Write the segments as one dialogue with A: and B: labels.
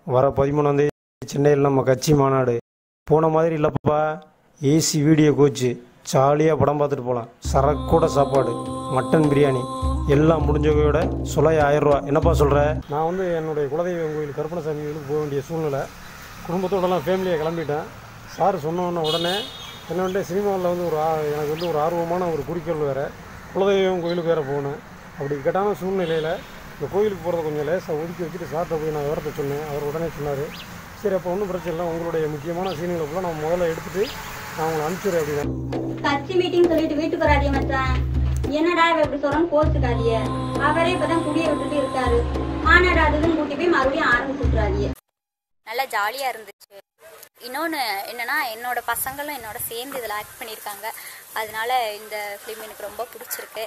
A: வர பதிமூணாந்தேதி சென்னையில் நம்ம கட்சி மாநாடு போன மாதிரி இல்லைப்பா ஏசி வீடியோ கோச்சு ஜாலியாக படம் பார்த்துட்டு போகலாம் சரக்கூட சாப்பாடு மட்டன் பிரியாணி எல்லாம் முடிஞ்சவையோட சுலை ஆயிரம் ரூபா என்னப்பா சொல்கிற நான் வந்து என்னுடைய குலதெய்வம் கோயில் கருப்பணசாமி கோயிலுக்கு போக வேண்டிய சூழ்நிலை குடும்பத்தோடலாம் ஃபேமிலியாக கிளம்பிட்டேன் சார் சொன்ன உடனே என்ன வந்து சினிமாவில் வந்து ஒரு ஆ- எனக்கு வந்து ஒரு ஆர்வமான ஒரு குறிக்கோள் வேறு குலதெய்வம் கோயிலுக்கு வேறு போகணும் அப்படி இக்கட்டான சூழ்நிலையில் இந்த கோயிலுக்கு போகிறத கொஞ்சம் லேசாக ஒதுக்கி வச்சுட்டு சார்ட்ட போய் நான் விவரத்தை சொன்னேன் அவர் உடனே சொன்னார் சரி அப்போ ஒன்றும் பிரச்சனை இல்லை உங்களுடைய முக்கியமான சீனிகளை ஃபுல்லாக நான் முதல்ல எடுத்துகிட்டு நான் உங்களை அனுப்பிச்சிடுறேன் அப்படின்னா
B: கட்சி மீட்டிங் சொல்லிட்டு வீட்டுக்கு வராதிய மச்சான் என்னடா இவ இப்படி சொல்றோன்னு கோச்சுக்காதிய அவரே இப்பதான் குடிய விட்டுட்டு இருக்காரு மாநாடு அதுன்னு கூட்டி போய் மறுபடியும் ஆரம்பிச்சுட்றாதிய
C: நல்லா ஜாலியாக இருந்துச்சு இன்னொன்று என்னன்னா என்னோட பசங்களும் என்னோட சேர்ந்து இதில் ஆக்ட் பண்ணியிருக்காங்க அதனால இந்த ஃபிலிம் எனக்கு ரொம்ப பிடிச்சிருக்கு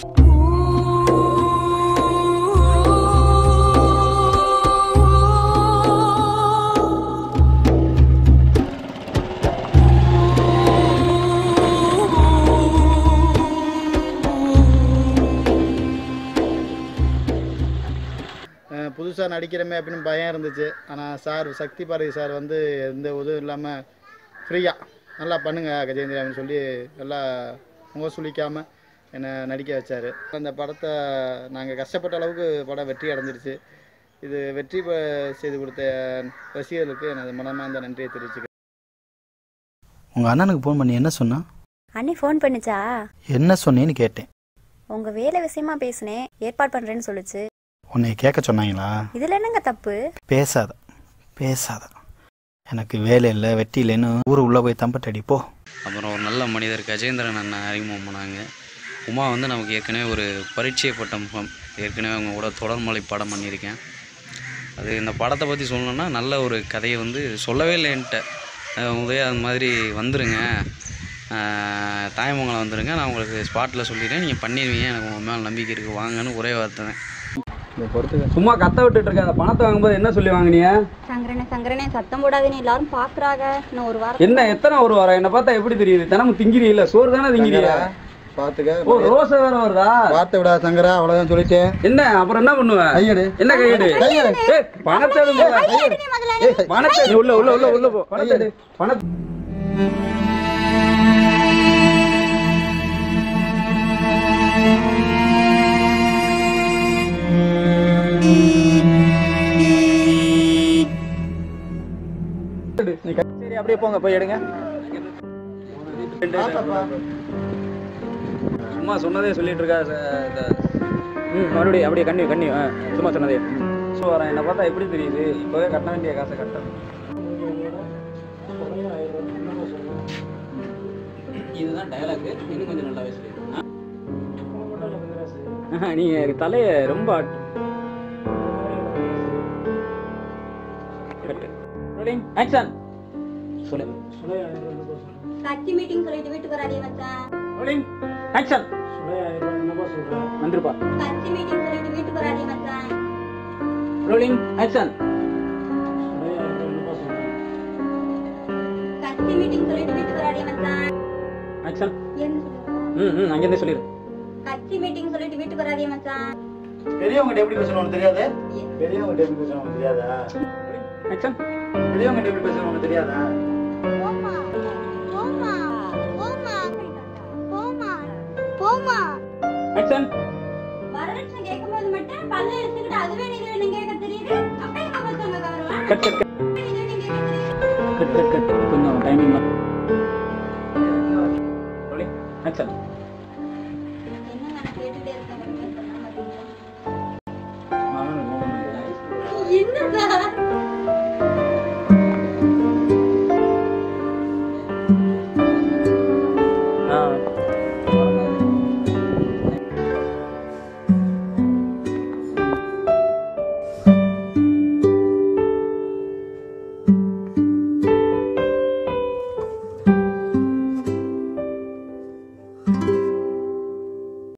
D: புதுசாக நடிக்கிறமே அப்படின்னு பயம் இருந்துச்சு ஆனால் சார் சக்தி பாரதி சார் வந்து எந்த உதவும் இல்லாமல் ஃப்ரீயாக நல்லா பண்ணுங்க கஜேந்திரா அப்படின்னு சொல்லி நல்லா முக சுளிக்காமல் என்னை நடிக்க வச்சார் அந்த படத்தை நாங்கள் கஷ்டப்பட்ட அளவுக்கு படம் வெற்றி அடைஞ்சிருச்சு இது வெற்றி ப- செய்து கொடுத்த ரசிகர்களுக்கு எனது மனமார்ந்த நன்றியை தெரிவிச்சுக்கிறேன்
E: உங்கள் அண்ணனுக்கு ஃபோன் பண்ணி என்ன சொன்னா
F: அண்ணி ஃபோன் பண்ணுச்சா
E: என்ன சொன்னேன்னு கேட்டேன்
F: உங்க வேலை விஷயமா பேசினேன் ஏற்பாடு பண்றேன்னு சொல்லுச்சு
E: உன்னை கேட்க சொன்னாங்களா
F: இதுல என்னங்க தப்பு
E: பேசாத பேசாத எனக்கு வேலை இல்லை வெட்டி இல்லைன்னு ஊர் உள்ளே போய் தம்பட்டடி போ
G: அப்புறம் ஒரு நல்ல மனிதர் கஜேந்திரன் அண்ணன் அறிமுகம் பண்ணாங்க உமா வந்து நமக்கு ஏற்கனவே ஒரு பரிச்சயப்பட்ட முகம் ஏற்கனவே அவங்க கூட தொடர்மலை படம் பண்ணியிருக்கேன் அது இந்த படத்தை பற்றி சொல்லணும்னா நல்ல ஒரு கதையை வந்து சொல்லவே இல்லை என்கிட்ட அஹ் உதயா அந்த மாதிரி வந்துருங்க அஹ் தாயமங்கலம் வந்துருங்க நான் உங்களுக்கு ஸ்பாட்டில் சொல்லிடுறேன் நீங்கள் பண்ணிடுவீங்க எனக்கு உங்கள் மேலே நம்பிக்கை இருக்குது வாங்கன்னு ஒரே வார்த்தை தான்
H: சும்மா கத்த விட்டுட்டு இருக்க அந்த பணத்தை வாங்கும்போது என்ன சொல்லி வாங்குனீங்க
B: சங்கரனே சங்கரனே சத்தம் போடாதீன்னு எல்லாரும் பாக்குறாங்க இன்னும் ஒரு வாரம்
H: என்ன எத்தனை ஒரு வாரம் என்ன பார்த்தா எப்படி தெரியுது தினமும் திங்கிறீ இல்ல சோறு தானே திங்கிறீங்க
D: பார்த்துக்க
H: ஓ ரோசை வேற வருதா
D: வார்த்தை விடா சங்கரா அவ்வளோதான் சொல்லிட்டேன்
H: என்ன அப்புறம் என்ன பண்ணுவ
D: கையெடு
H: என்ன கையெடு
D: கையெடு.
H: ஏய், பணத்தை எடு முதல்ல. ஏய், பணத்தை எடு. உள்ள உள்ள உள்ள உள்ள போ பணத்தை எடு. பணத்தை
E: சரி அப்படியே போங்க போய் எடுங்க
H: சும்மா சொன்னதே சொல்லிட்டு இருக்கா ச- இந்த- ம் மறுபடியும் அப்படியே கண்ணி கண்ணி ஆ, சும்மா சொன்னதே ஸோ வரேன் என்னை பார்த்தா எப்படி தெரியுது இப்போவே கட்ட வேண்டிய காசை கட்ட இதுதான் டயலாக் இன்னும் கொஞ்சம் நல்லாவே சொல்லி நீங்க தலைய ரொம்ப ஆக்ஷன் சொல்லு
B: கட்சி மீட்டிங் சொல்லிட்டு வீட்டுக்கு வராதிய மச்சான்
H: ரோலிங் ஆக்ஷன் வந்துருப்பா
B: கட்சி மீட்டிங் சொல்லிட்டு வீட்டுக்கு வராதிய மச்சான்
H: ரோலிங் ஆக்ஷன்
B: கட்சி மீட்டிங் சொல்லிட்டு வீட்டுக்கு வராதிய மச்சான்
H: ஆக்ஷன்
B: என்ன சொல்லுங்க
H: ம் ம் அங்கேருந்து சொல்லிடு
B: கட்சி மீட்டிங் சொல்லிட்டு வீட்டுக்கு வராதிய மச்சான்
D: பெரியவங்ககிட்ட எப்படி பேசணும் உனக்கு தெரியாது பெரியவங்ககிட்ட எப்படி பேசணும் உனக்கு தெரியாதா
H: ஆக்ஷன்
D: பெரியவங்ககிட்ட எப்படி பேசணும் உனக்கு தெரியாதா
B: போமா போமா போமா போமா போமா
H: ஆக்ஷன்
B: வரலட்சம் கேட்கும்போது மட்டும் பல்ல எடுத்துக்கிட்டு அதுவே நீங்க வேணும் கேட்க தெரியுது அப்படியே நம்ம சொல்லுங்க கவர்வா
H: கட் கட் கட்
B: இதுவே நீங்க கேட்க தெரியுது
H: கட் கட் கட் கொஞ்சம் டைமிங் ரோலிங் ஆக்ஷன்
B: என்னங்க நான் கேட்டுட்டே இருக்கேன் ஒண்ணுமே சொல்ல மாட்டீங்க
H: நான்
B: என்ன சார்